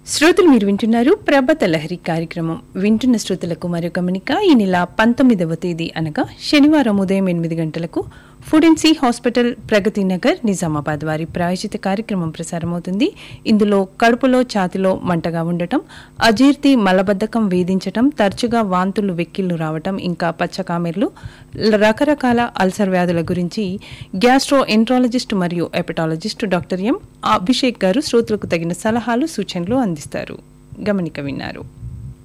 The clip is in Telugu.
శ్రోతలు మీరు వింటున్నారు ప్రభత లహరి కార్యక్రమం వింటున్న శ్రోతలకు మరో గమనిక ఈ నెల పంతొమ్మిదవ తేదీ అనగా శనివారం ఉదయం ఎనిమిది గంటలకు ఫుడెన్సీ హాస్పిటల్ ప్రగతి నగర్ నిజామాబాద్ వారి ప్రాయోజిత కార్యక్రమం ప్రసారమవుతుంది ఇందులో కడుపులో ఛాతిలో మంటగా ఉండటం అజీర్తి మలబద్ధకం వేధించటం తరచుగా వాంతులు వెక్కిళ్లు రావటం ఇంకా పచ్చకామెర్లు రకరకాల అల్సర్ వ్యాధుల గురించి గ్యాస్ట్రో ఎంట్రాలజిస్ట్ మరియు ఎపటాలజిస్ట్ డాక్టర్ ఎం అభిషేక్ గారు శ్రోతలకు తగిన సలహాలు సూచనలు అందిస్తారు గమనిక విన్నారు